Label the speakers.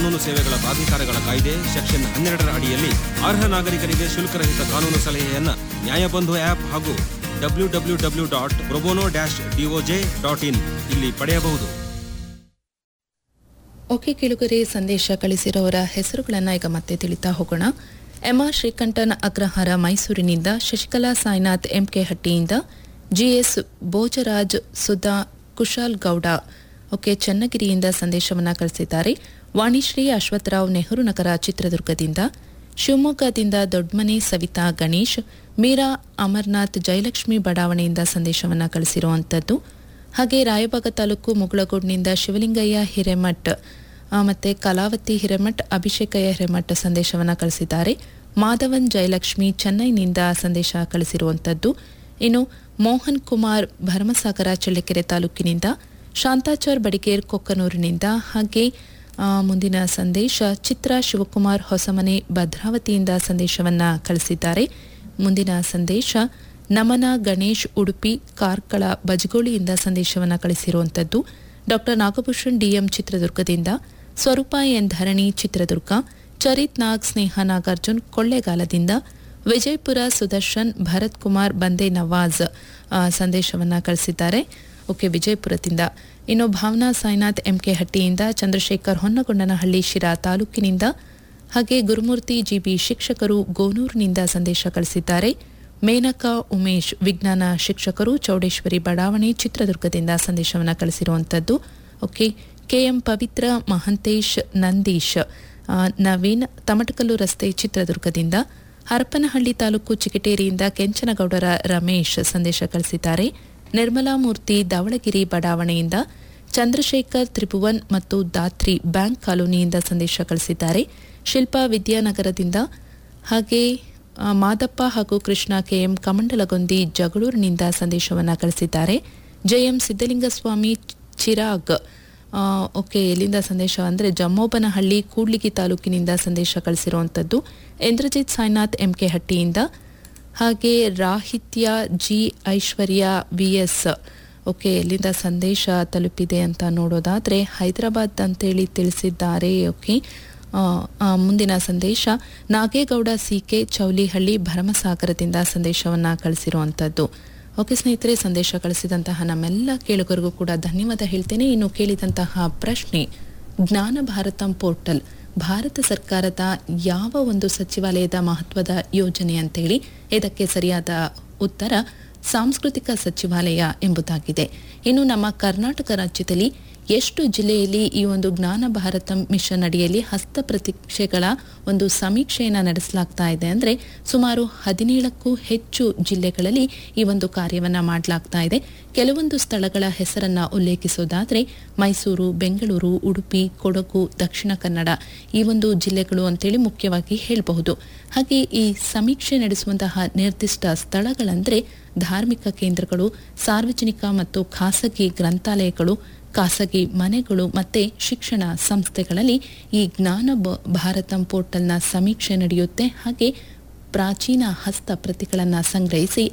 Speaker 1: ಕಾನೂನು ಸೇವೆಗಳ ಪ್ರಾಧಿಕಾರಗಳ ಕಾಯ್ದೆ ಸೆಕ್ಷನ್ ಹನ್ನೆರಡರ ಅಡಿಯಲ್ಲಿ ಅರ್ಹ ನಾಗರಿಕರಿಗೆ ಶುಲ್ಕರಹಿತ ಕಾನೂನು ಸಲಹೆಯನ್ನ ನ್ಯಾಯಬಂಧು ಆಪ್ ಹಾಗೂ W W W dot probono dash DOJ dot in ಇಲ್ಲಿ ಪಡೆಯಬಹುದು
Speaker 2: ಓಕೆ ಕೇಳುಗರೆ ಸಂದೇಶ ಕಳಿಸಿರೋರ ಹೆಸರುಗಳನ್ನು ಈಗ ಮತ್ತೆ ತಿಳಿತಾ ಹೋಗೋಣ ಎಂಆರ್ ಶ್ರೀಕಂಠನ್ ಅಗ್ರಹಾರ ಮೈಸೂರಿನಿಂದ ಶಶಿಕಲಾ ಸಾಯಿನಾಥ್ ಎಂಕೆ ಹಟ್ಟಿಯಿಂದ ಜಿಎಸ್ ಭೋಜರಾಜ್ ಸುಧಾ ಕುಶಾಲ್ ಗೌಡ ಓಕೆ ಚನ್ನಗಿರಿಯಿಂದ ಸಂದೇಶವನ್ನು ಕಳಿಸಿದ್ದಾರೆ ವಾಣಿಶ್ರೀ ಅಶ್ವತ್ಥರಾವ್ ನೆಹರು ನಗರ ಚಿತ್ರದುರ್ಗದಿಂದ ಶಿವಮೊಗ್ಗದಿಂದ ದೊಡ್ಮನೆ ಸವಿತಾ ಗಣೇಶ್ ಮೀರಾ ಅಮರ್ನಾಥ್ ಜಯಲಕ್ಷ್ಮಿ ಬಡಾವಣೆಯಿಂದ ಸಂದೇಶವನ್ನು ಕಳಿಸಿರುವಂಥದ್ದು ಹಾಗೆ ರಾಯಬಾಗ ತಾಲೂಕು ಮುಗಳಗೋಡ್ನಿಂದ ಶಿವಲಿಂಗಯ್ಯ ಹಿರೇಮಠ್ ಆ, ಮತ್ತೆ ಕಲಾವತಿ ಹಿರೇಮಠ್ ಅಭಿಷೇಕಯ್ಯ ಹಿರೇಮಠ್ ಸಂದೇಶವನ್ನು ಕಳಿಸಿದ್ದಾರೆ ಮಾಧವನ್ ಜಯಲಕ್ಷ್ಮಿ ಚೆನ್ನೈನಿಂದ ಸಂದೇಶ ಕಳಿಸಿರುವಂಥದ್ದು ಇನ್ನು ಮೋಹನ್ ಕುಮಾರ್ ಭರಮಸಾಗರ ಚಳ್ಳಕೆರೆ ತಾಲೂಕಿನಿಂದ ಶಾಂತಾಚಾರ್ ಬಡಿಗೇರ್ ಕೊಕ್ಕನೂರಿನಿಂದ ಹಾಗೆ ಆ, ಮುಂದಿನ ಸಂದೇಶ ಚಿತ್ರ ಶಿವಕುಮಾರ್ ಹೊಸಮನೆ ಭದ್ರಾವತಿಯಿಂದ ಸಂದೇಶವನ್ನ ಕಳಿಸಿದ್ದಾರೆ ಮುಂದಿನ ಸಂದೇಶ ನಮನ ಗಣೇಶ್ ಉಡುಪಿ ಕಾರ್ಕಳ ಬಜಗೋಳಿಯಿಂದ ಸಂದೇಶವನ್ನು ಕಳಿಸಿರುವಂಥದ್ದು ಡಾಕ್ಟರ್ ನಾಗಭೂಷಣ್ ಡಿಎಂ ಚಿತ್ರದುರ್ಗದಿಂದ ಸ್ವರೂಪ ಎನ್ ಧರಣಿ ಚಿತ್ರದುರ್ಗ ಚರಿತ್ ನಾಗ್ ಸ್ನೇಹ ನಾಗಾರ್ಜುನ್ ಕೊಳ್ಳೇಗಾಲದಿಂದ ವಿಜಯಪುರ ಸುದರ್ಶನ್ ಭರತ್ ಕುಮಾರ್ ಬಂದೆ ನವಾಜ್ ಆ, ಸಂದೇಶವನ್ನ ಕಳಿಸಿದ್ದಾರೆ ಓಕೆ ವಿಜಯಪುರದಿಂದ ಇನ್ನು ಭಾವನಾ ಸಾಯಿನಾಥ್ ಎಂಕೆ ಹಟ್ಟಿಯಿಂದ ಚಂದ್ರಶೇಖರ್ ಹೊನ್ನಗೊಂಡನಹಳ್ಳಿ ಶಿರಾ ತಾಲೂಕಿನಿಂದ ಹಾಗೆ ಗುರುಮೂರ್ತಿ ಜಿಬಿ ಶಿಕ್ಷಕರು ಗೋನೂರಿನಿಂದ ಸಂದೇಶ ಕಳಿಸಿದ್ದಾರೆ ಮೇನಕಾ ಉಮೇಶ್ ವಿಜ್ಞಾನ ಶಿಕ್ಷಕರು ಚೌಡೇಶ್ವರಿ ಬಡಾವಣೆ ಚಿತ್ರದುರ್ಗದಿಂದ ಸಂದೇಶವನ್ನು ಕಳಿಸಿರುವಂಥದ್ದು ಓಕೆ ಕೆಎಂ ಪವಿತ್ರ ಮಹಂತೇಶ್ ನಂದೀಶ್ ಆ, ನವೀನ್ ತಮಟಕಲ್ಲು ರಸ್ತೆ ಚಿತ್ರದುರ್ಗದಿಂದ ಹರಪನಹಳ್ಳಿ ತಾಲೂಕು ಚಿಕಿಟೇರಿಯಿಂದ ಕೆಂಚನಗೌಡರ ರಮೇಶ್ ಸಂದೇಶ ಕಳಿಸಿದ್ದಾರೆ ನಿರ್ಮಲಾ ಮೂರ್ತಿ ದಾವಣಗೆರೆ ಬಡಾವಣೆಯಿಂದ ಚಂದ್ರಶೇಖರ್ ತ್ರಿಭುವನ್ ಮತ್ತು ದಾತ್ರಿ ಬ್ಯಾಂಕ್ ಕಾಲೋನಿಯಿಂದ ಸಂದೇಶ ಕಳಿಸಿದ್ದಾರೆ ಶಿಲ್ಪಾ ವಿದ್ಯಾನಗರದಿಂದ ಹಾಗೆ ಆ, ಮಾದಪ್ಪ ಹಾಗೂ ಕೃಷ್ಣ ಕೆಎಂ ಕಮಂಡಲಗೊಂದಿ ಜಗಳೂರಿನಿಂದ ಸಂದೇಶವನ್ನು ಕಳಿಸಿದ್ದಾರೆ ಜೆಎಂ ಸಿದ್ದಲಿಂಗಸ್ವಾಮಿ ಚಿರಾಗ್ ಆ, ಓಕೆ ಎಲ್ಲಿಂದ ಸಂದೇಶ ಅಂದರೆ ಜಮ್ಮೋಬನಹಳ್ಳಿ ಕೂಡ್ಲಿಗಿ ತಾಲೂಕಿನಿಂದ ಸಂದೇಶ ಕಳಿಸಿರುವಂಥದ್ದು ಇಂದ್ರಜಿತ್ ಸಾಯಿನಾಥ್ ಎಂಕೆ ಹಟ್ಟಿಯಿಂದ ಹಾಗೆ Rahitya G Aishwarya V S okay ಎಲ್ಲಿಂದ ಸಂದೇಶ ತಲುಪಿದೆ ಅಂತ ನೋಡೋದಾದರೆ ಹೈದರಾಬಾದ್ ಅಂತೇಳಿ ತಿಳಿಸಿದ್ದಾರೆ ಓಕೆ ಆ, ಆ, ಮುಂದಿನ ಸಂದೇಶ ನಾಗೇಗೌಡ ಸಿಕೆ ಚೌಲಿಹಳ್ಳಿ ಭರಮಸಾಗರದಿಂದ ಸಂದೇಶವನ್ನು ಕಳಿಸಿರುವಂಥದ್ದು ಓಕೆ ಸ್ನೇಹಿತರೆ ಸಂದೇಶ ಕಳಿಸಿದಂತಹ ನಮ್ಮೆಲ್ಲ ಕೇಳುಗರಿಗೂ ಕೂಡ ಧನ್ಯವಾದ ಹೇಳ್ತೇನೆ ಇನ್ನು ಕೇಳಿದಂತಹ ಪ್ರಶ್ನೆ ಜ್ಞಾನ ಭಾರತಂ ಪೋರ್ಟಲ್ ಭಾರತ ಸರ್ಕಾರದ ಯಾವ ಒಂದು ಸಚಿವಾಲಯದ ಮಹತ್ವದ ಯೋಜನೆ ಅಂತೇಳಿ ಇದಕ್ಕೆ ಸರಿಯಾದ ಉತ್ತರ ಸಾಂಸ್ಕೃತಿಕ ಸಚಿವಾಲಯ ಎಂಬುದಾಗಿದೆ ಇನ್ನು ನಮ್ಮ ಕರ್ನಾಟಕ ರಾಜ್ಯದಲ್ಲಿ ಎಷ್ಟು ಜಿಲ್ಲೆಯಲ್ಲಿ ಈ ಒಂದು ಜ್ಞಾನ ಭಾರತ ಮಿಷನ್ ಅಡಿಯಲ್ಲಿ ಹಸ್ತಪ್ರತಿಕ್ಷೆಗಳ ಒಂದು ಸಮೀಕ್ಷೆಯನ್ನು ನಡೆಸಲಾಗ್ತಾ ಇದೆ ಅಂದರೆ ಸುಮಾರು ಹದಿನೇಳಕ್ಕೂ ಹೆಚ್ಚು ಜಿಲ್ಲೆಗಳಲ್ಲಿ ಈ ಒಂದು ಕಾರ್ಯವನ್ನು ಮಾಡಲಾಗ್ತಾ ಇದೆ ಕೆಲವೊಂದು ಸ್ಥಳಗಳ ಹೆಸರನ್ನ ಉಲ್ಲೇಖಿಸೋದಾದರೆ ಮೈಸೂರು ಬೆಂಗಳೂರು ಉಡುಪಿ ಕೊಡಗು ದಕ್ಷಿಣ ಕನ್ನಡ ಈ ಒಂದು ಜಿಲ್ಲೆಗಳು ಅಂತೇಳಿ ಮುಖ್ಯವಾಗಿ ಹೇಳಬಹುದು ಹಾಗೆ ಈ ಸಮೀಕ್ಷೆ ನಡೆಸುವಂತಹ ನಿರ್ದಿಷ್ಟ ಸ್ಥಳಗಳಂದರೆ ಧಾರ್ಮಿಕ ಕೇಂದ್ರಗಳು ಸಾರ್ವಜನಿಕ ಮತ್ತು ಖಾಸಗಿ ಗ್ರಂಥಾಲಯಗಳು ಖಾಸಗಿ ಮನೆಗಳು ಮತ್ತೆ ಶಿಕ್ಷಣ ಸಂಸ್ಥೆಗಳಲ್ಲಿ ಈ ಜ್ಞಾನ ಬ- ಭಾರತಂ ಪೋರ್ಟಲ್ನ ಸಮೀಕ್ಷೆ ನಡೆಯುತ್ತೆ ಹಾಗೆ ಪ್ರಾಚೀನ ಹಸ್ತಪ್ರತಿಗಳನ್ನು ಸಂಗ್ರಹಿಸಿ